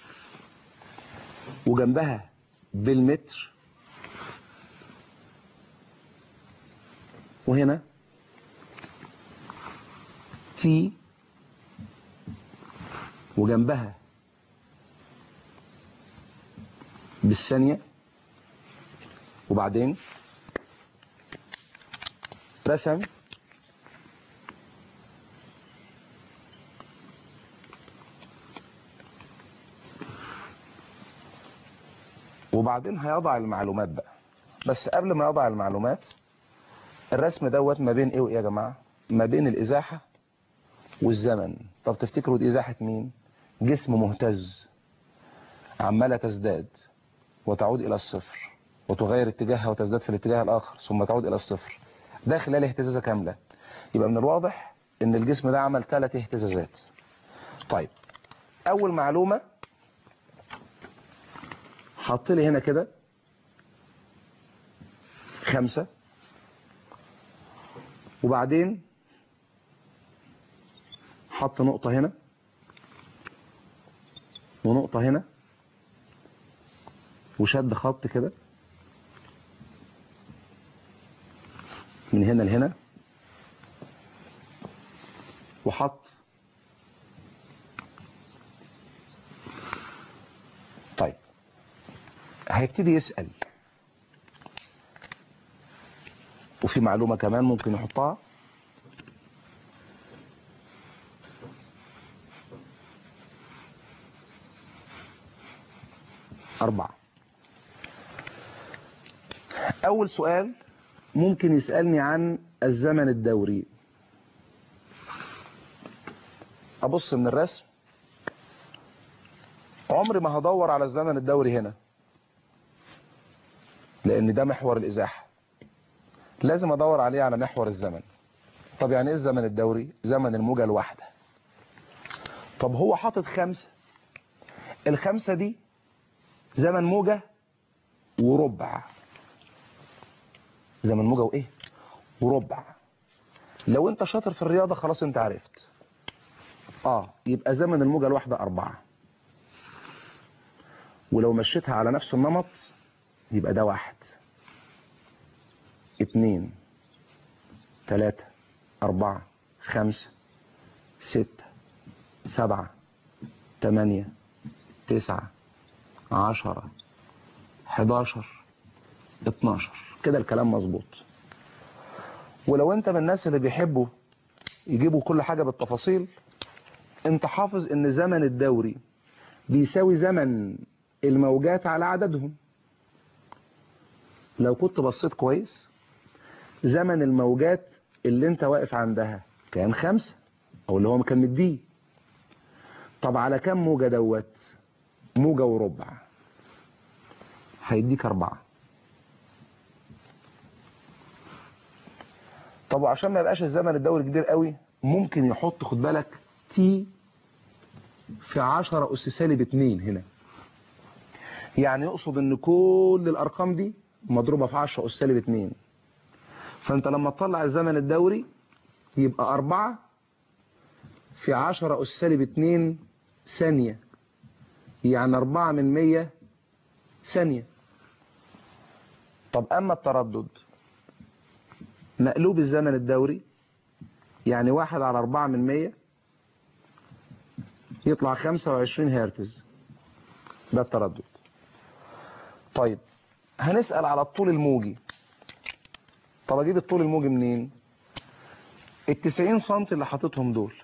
S1: وجنبها بالمتر وهنا تي وجنبها بالثانية وبعدين رسم وبعدين هيضع المعلومات بقى بس قبل ما يضع المعلومات الرسم دوت ما بين ايه وايه يا جماعة ما بين الازاحة والزمن طب تفتكروا دي ازاحة مين جسم مهتز عمالة تزداد وتعود الى الصفر وتغير اتجاهها وتزداد في الاتجاه الاخر ثم تعود الى الصفر ده خلال اهتزازة كاملة يبقى من الواضح ان الجسم ده عمل ثلاث اهتزازات طيب اول معلومة حط لي هنا كده خمسة وبعدين حط نقطة هنا ونقطة هنا وشد خط كده من هنا لهنا وحط طيب هيبتدي يسأل وفي معلومة كمان ممكن يحطها أربعة أول سؤال ممكن يسألني عن الزمن الدوري أبص من الرسم عمري ما هدور على الزمن الدوري هنا لأن ده محور الإزاحة لازم أدور عليه على محور الزمن طب يعني إيه الزمن الدوري زمن الموجة الواحدة طب هو حاطط خمسة الخمسة دي زمن موجة وربع زمن موجة وإيه وربع لو انت شاطر في الرياضة خلاص انت عرفت اه يبقى زمن الموجة الواحدة أربعة ولو مشيتها على نفس النمط يبقى ده واحد اتنين تلاتة أربعة خمسة ستة سبعة تمانية تسعة عشرة حداشر اتناشر كده الكلام مظبوط ولو انت من الناس اللي بيحبوا يجيبوا كل حاجة بالتفاصيل انت حافظ ان زمن الدوري بيساوي زمن الموجات على عددهم لو كنت بصيت كويس زمن الموجات اللي انت واقف عندها كان خمسة او اللي هو كان مديه طب على كم موجة دوت موجة وربع هيديك اربعة طب وعشان ما يبقاش الزمن الدوري كبير قوي ممكن يحط خد بالك تي في 10 أس سالب 2 هنا يعني يقصد ان كل الارقام دي مضروبة في 10 أس سالب 2 فانت لما تطلع الزمن الدوري يبقى 4 في 10 أس سالب 2 ثانية يعني 4 من 100 ثانية طب أما التردد مقلوب الزمن الدوري يعني واحد على أربعة من مية يطلع خمسة وعشرين هرتز ده التردد طيب هنسأل على الطول الموجي طب أجيب الطول الموجي منين التسعين سنتي اللي حاططهم دول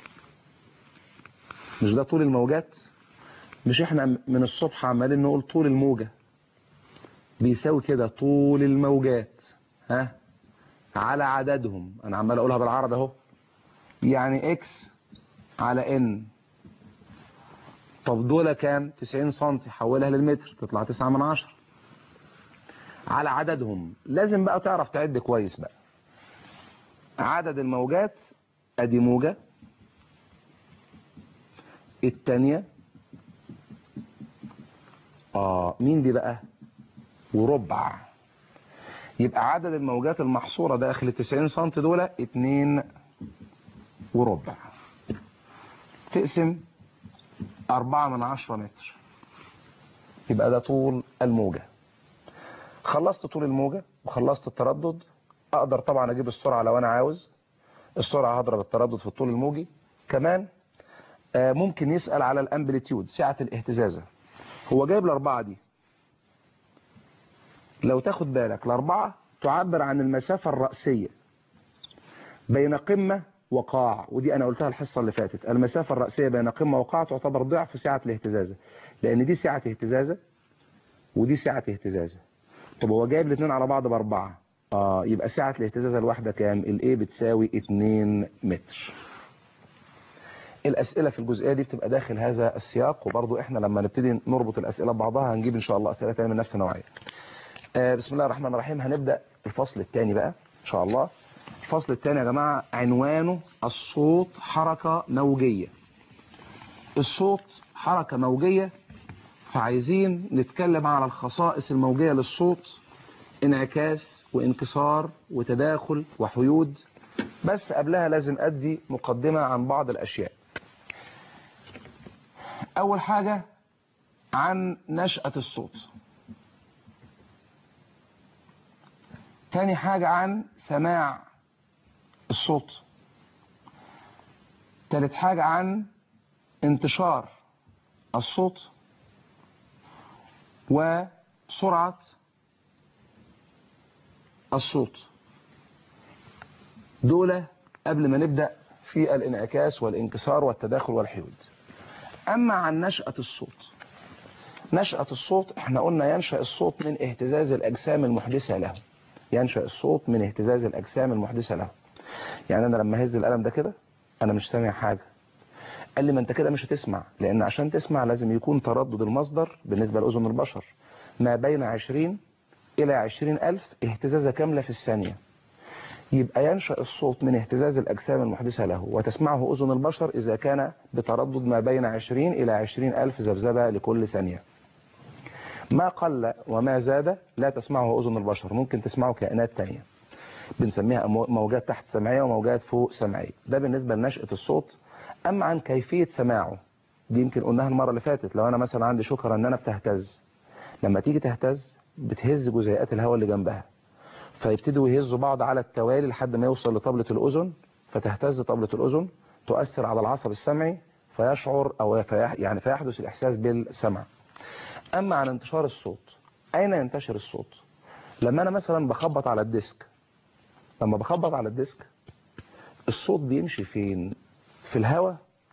S1: مش ده طول الموجات مش احنا من الصبح عمالين نقول طول الموجة بيساوي كده طول الموجات ها على عددهم انا عمال اقولها بالعربي اهو يعني اكس على ان طب دول كام 90 سم حولها للمتر تطلع 9 من 10 على عددهم لازم بقى تعرف تعد كويس بقى عدد الموجات ادي موجة التانية اه مين دي بقى وربع يبقى عدد الموجات المحصورة داخل ال 90 سم دول اتنين وربع تقسم أربعة من عشرة متر يبقى ده طول الموجة خلصت طول الموجة وخلصت التردد أقدر طبعا أجيب السرعة لو أنا عاوز السرعة هضرب التردد في الطول الموجي كمان آه، ممكن يسأل على الأمبليتيود سعة الاهتزازة هو جايب الأربعة دي لو تاخد بالك الأربعة تعبر عن المسافة الرأسية بين قمة وقاع ودي أنا قلتها الحصة اللي فاتت المسافة الرأسية بين قمة وقاع تعتبر ضعف سعة الاهتزازة لأن دي سعة اهتزازة ودي سعة اهتزازة طب هو جايب الاثنين على بعض بأربعة آه يبقى سعة الاهتزازة الواحدة كام الايه بتساوي 2 متر الأسئلة في الجزئية دي بتبقى داخل هذا السياق وبرضو احنا لما نبتدي نربط الأسئلة ببعضها هنجيب إن شاء الله أسئلة تانية من نفس النوعية آه، بسم الله الرحمن الرحيم هنبدأ الفصل الثاني بقى إن شاء الله الفصل الثاني يا جماعة عنوانه الصوت حركة موجية الصوت حركة موجية فعايزين نتكلم على الخصائص الموجية للصوت انعكاس وانكسار وتداخل وحيود بس قبلها لازم أدي مقدمة عن بعض الأشياء أول حاجة عن نشأة الصوت تاني حاجة عن سماع الصوت تالت حاجة عن انتشار الصوت وسرعة الصوت دول قبل ما نبدأ في الانعكاس والانكسار والتداخل والحيود أما عن نشأة الصوت نشأة الصوت احنا قلنا ينشأ الصوت من اهتزاز الأجسام المحدثة له ينشأ الصوت من اهتزاز الأجسام المحدثة له يعني أنا لما هز القلم ده كده أنا مش سامع حاجة قال لي ما أنت كده مش هتسمع لأن عشان تسمع لازم يكون تردد المصدر بالنسبة لأذن البشر ما بين 20 إلى 20 ألف اهتزازة كاملة في الثانية يبقى ينشأ الصوت من اهتزاز الأجسام المحدثة له وتسمعه أذن البشر إذا كان بتردد ما بين 20 إلى 20 ألف ذبذبة لكل ثانية ما قل وما زاد لا تسمعه أذن البشر ممكن تسمعه كائنات تانية بنسميها موجات تحت سمعية وموجات فوق سمعية ده بالنسبة لنشأة الصوت أما عن كيفية سماعه دي يمكن قلناها المرة اللي فاتت لو أنا مثلا عندي شكرة أن أنا بتهتز لما تيجي تهتز بتهز جزيئات الهواء اللي جنبها فيبتدوا يهزوا بعض على التوالي لحد ما يوصل لطبلة الأذن فتهتز طبلة الأذن تؤثر على العصب السمعي فيشعر أو فيح يعني فيحدث الإحساس بالسمع أما عن انتشار الصوت أين ينتشر الصوت لما أنا مثلا بخبط على الديسك لما بخبط على الديسك الصوت بيمشي فين في الهواء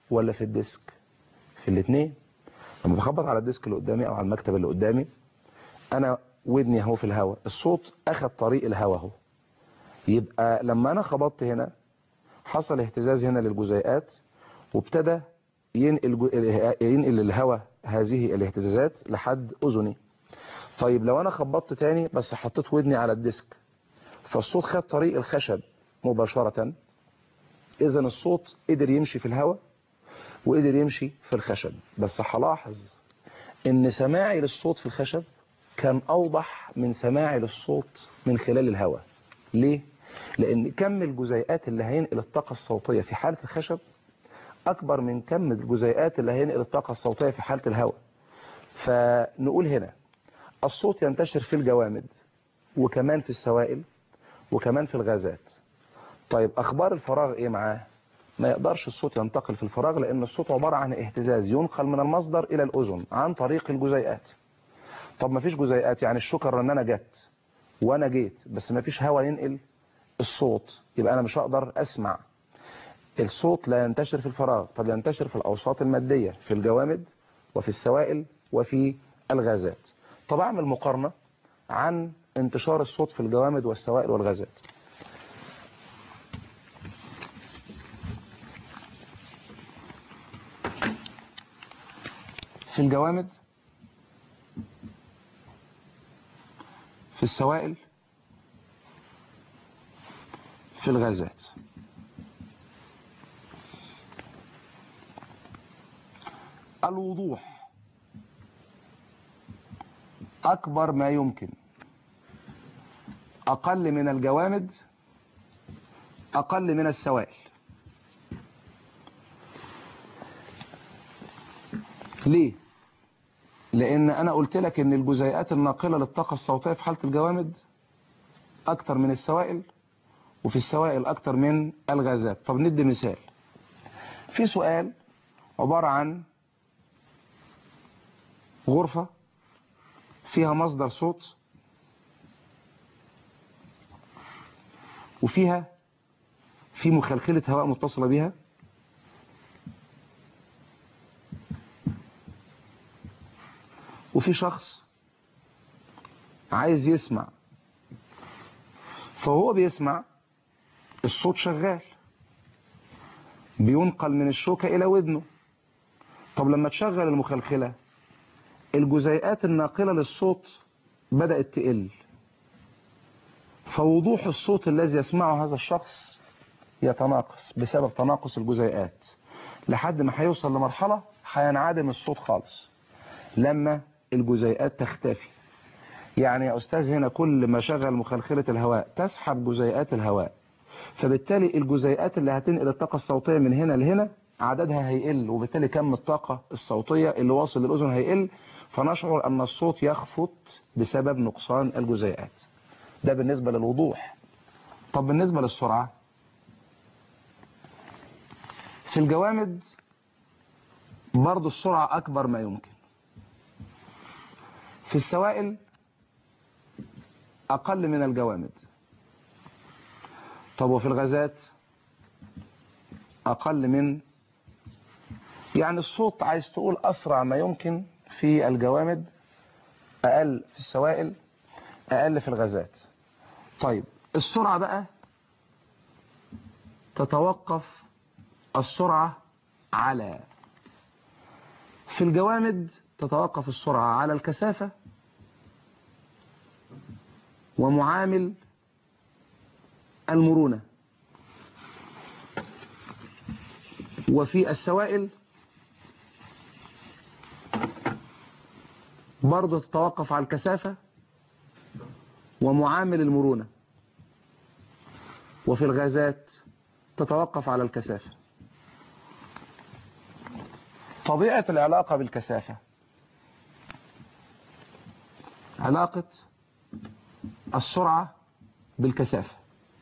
S1: ولا في الديسك في الاثنين لما بخبط على الديسك اللي قدامي او على المكتب اللي قدامي انا ودني اهو في الهواء الصوت اخذ طريق الهواء اهو يبقى لما انا خبطت هنا حصل اهتزاز هنا للجزيئات وابتدى ينقل, جو... ينقل الهواء هذه الاهتزازات لحد اذني طيب لو انا خبطت تاني بس حطيت ودني على الديسك فالصوت خد طريق الخشب مباشرة اذا الصوت قدر يمشي في الهواء وقدر يمشي في الخشب بس هلاحظ ان سماعي للصوت في الخشب كان اوضح من سماعي للصوت من خلال الهواء ليه لان كم الجزيئات اللي هينقل الطاقة الصوتية في حالة الخشب اكبر من كم الجزيئات اللي هينقل الطاقة الصوتية في حالة الهواء فنقول هنا الصوت ينتشر في الجوامد وكمان في السوائل وكمان في الغازات طيب اخبار الفراغ ايه معاه ما يقدرش الصوت ينتقل في الفراغ لان الصوت عبارة عن اهتزاز ينقل من المصدر الى الاذن عن طريق الجزيئات طب ما فيش جزيئات يعني الشكر ان انا جت وانا جيت بس ما فيش هواء ينقل الصوت يبقى انا مش هقدر اسمع الصوت لا ينتشر في الفراغ طب ينتشر في الاوساط المادية في الجوامد وفي السوائل وفي الغازات طب اعمل مقارنة عن انتشار الصوت في الجوامد والسوائل والغازات في الجوامد في السوائل في الغازات الوضوح أكبر ما يمكن أقل من الجوامد أقل من السوائل ليه؟ لأن أنا قلت لك إن الجزيئات الناقلة للطاقة الصوتية في حالة الجوامد أكتر من السوائل وفي السوائل أكتر من الغازات طب ندي مثال في سؤال عبارة عن غرفة فيها مصدر صوت وفيها في مخلخلة هواء متصلة بها وفي شخص عايز يسمع فهو بيسمع الصوت شغال بينقل من الشوكة إلى ودنه طب لما تشغل المخلخلة الجزيئات الناقلة للصوت بدأت تقل فوضوح الصوت الذي يسمعه هذا الشخص يتناقص بسبب تناقص الجزيئات لحد ما هيوصل لمرحلة هينعدم الصوت خالص لما الجزيئات تختفي يعني يا أستاذ هنا كل ما شغل مخلخلة الهواء تسحب جزيئات الهواء فبالتالي الجزيئات اللي هتنقل الطاقة الصوتية من هنا لهنا عددها هيقل وبالتالي كم الطاقة الصوتية اللي واصل للأذن هيقل فنشعر أن الصوت يخفت بسبب نقصان الجزيئات ده بالنسبة للوضوح طب بالنسبة للسرعة في الجوامد برضو السرعة أكبر ما يمكن في السوائل أقل من الجوامد طب وفي الغازات أقل من يعني الصوت عايز تقول أسرع ما يمكن في الجوامد أقل في السوائل أقل في الغازات طيب السرعة بقى تتوقف السرعة على في الجوامد تتوقف السرعة على الكثافة ومعامل المرونة وفي السوائل برضه تتوقف على الكثافة ومعامل المرونة وفي الغازات تتوقف على الكثافة طبيعة العلاقة بالكثافة علاقة السرعة بالكثافة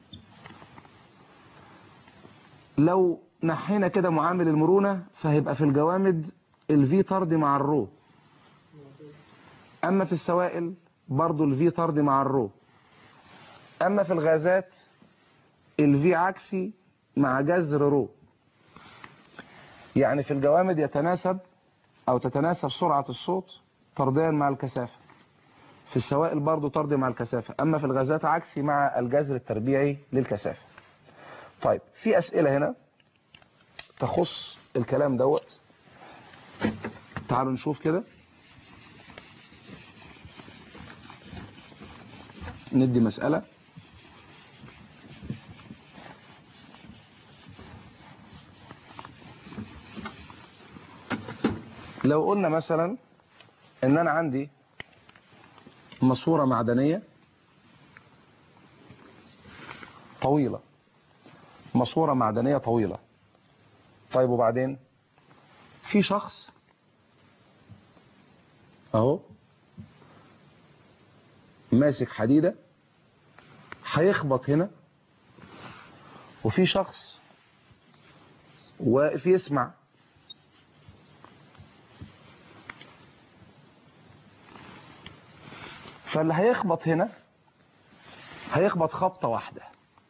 S1: لو نحينا كده معامل المرونة فهيبقى في الجوامد الفي طرد مع الرو أما في السوائل برضو الفي طرد مع الرو أما في الغازات الفي عكسي مع جذر رو يعني في الجوامد يتناسب او تتناسب سرعة الصوت طرديا مع الكثافة في السوائل برضو طردي مع الكثافة اما في الغازات عكسي مع الجذر التربيعي للكثافة طيب في اسئلة هنا تخص الكلام دوت تعالوا نشوف كده ندي مسألة لو قلنا مثلا ان انا عندي ماسورة معدنية طويلة ماسورة معدنية طويلة طيب وبعدين في شخص اهو ماسك حديدة هيخبط هنا وفي شخص واقف يسمع فاللي هيخبط هنا هيخبط خبطة واحدة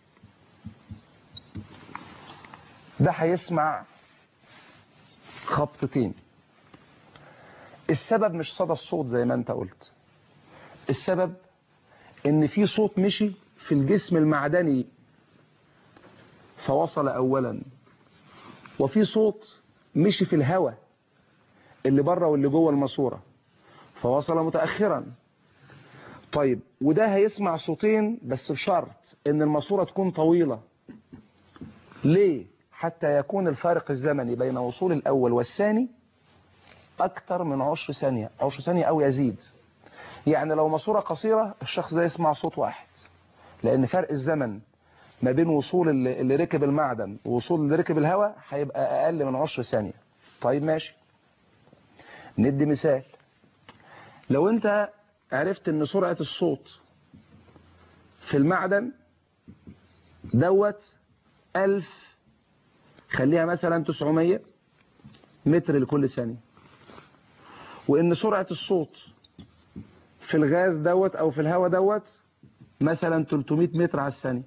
S1: ده هيسمع خبطتين السبب مش صدى الصوت زي ما انت قلت السبب ان في صوت مشي في الجسم المعدني فوصل اولا وفي صوت مشي في الهواء اللي بره واللي جوه الماسوره فوصل متاخرا طيب وده هيسمع صوتين بس بشرط ان الماسوره تكون طويله ليه حتى يكون الفارق الزمني بين وصول الاول والثاني اكتر من عشر ثانيه عشر ثانيه او يزيد يعني لو ماسوره قصيره الشخص ده يسمع صوت واحد لان فرق الزمن ما بين وصول اللي, اللي ركب المعدن ووصول اللي ركب الهواء هيبقى اقل من عشر ثانيه طيب ماشي ندي مثال لو انت عرفت ان سرعه الصوت في المعدن دوت ألف خليها مثلا 900 متر لكل ثانيه وان سرعه الصوت في الغاز دوت او في الهواء دوت مثلا 300 متر على الثانيه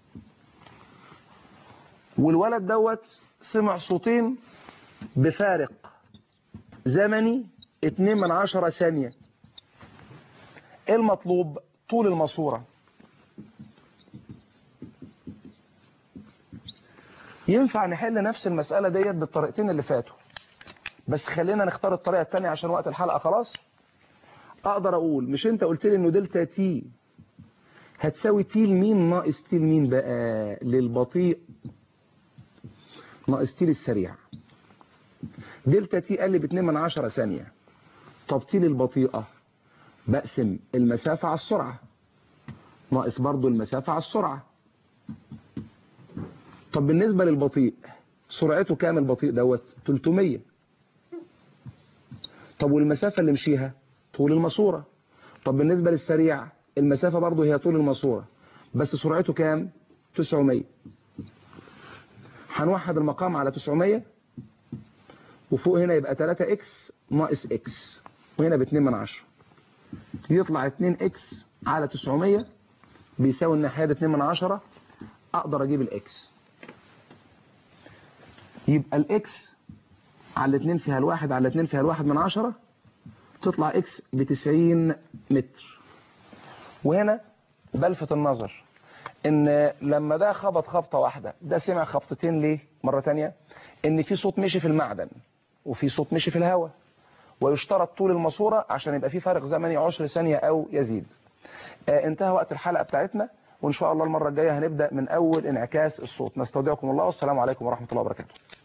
S1: والولد دوت سمع صوتين بفارق زمني 2 من عشرة ثانية ايه المطلوب طول الماسورة ينفع نحل نفس المسألة ديت بالطريقتين اللي فاتوا بس خلينا نختار الطريقة التانية عشان وقت الحلقة خلاص اقدر اقول مش انت قلت لي انه دلتا تي هتساوي تي لمين ناقص تي لمين بقى للبطيء ناقص تي للسريع دلتا تي قل ب 2 من 10 ثانية طب تي للبطيئة بقسم المسافة على السرعة ناقص برضو المسافة على السرعة طب بالنسبة للبطيء سرعته كام البطيء دوت 300 طب والمسافة اللي مشيها طول الماسورة طب بالنسبة للسريع المسافة برضو هي طول الماسورة بس سرعته كام 900 هنوحد المقام على 900 وفوق هنا يبقى 3 اكس ناقص اكس وهنا ب 2 من 10 يطلع 2 اكس على 900 بيساوي الناحيه 2 من 10 اقدر اجيب الاكس يبقى الاكس على 2 فيها الواحد على 2 فيها الواحد من 10 تطلع اكس ب 90 متر وهنا بلفت النظر ان لما ده خبط خبطه واحده ده سمع خبطتين ليه مره تانية ان في صوت مشي في المعدن وفي صوت مشي في الهواء ويشترط طول الماسوره عشان يبقى في فارق زمني 10 ثانيه او يزيد آه انتهى وقت الحلقه بتاعتنا وان شاء الله المره الجايه هنبدا من اول انعكاس الصوت نستودعكم الله والسلام عليكم ورحمه الله وبركاته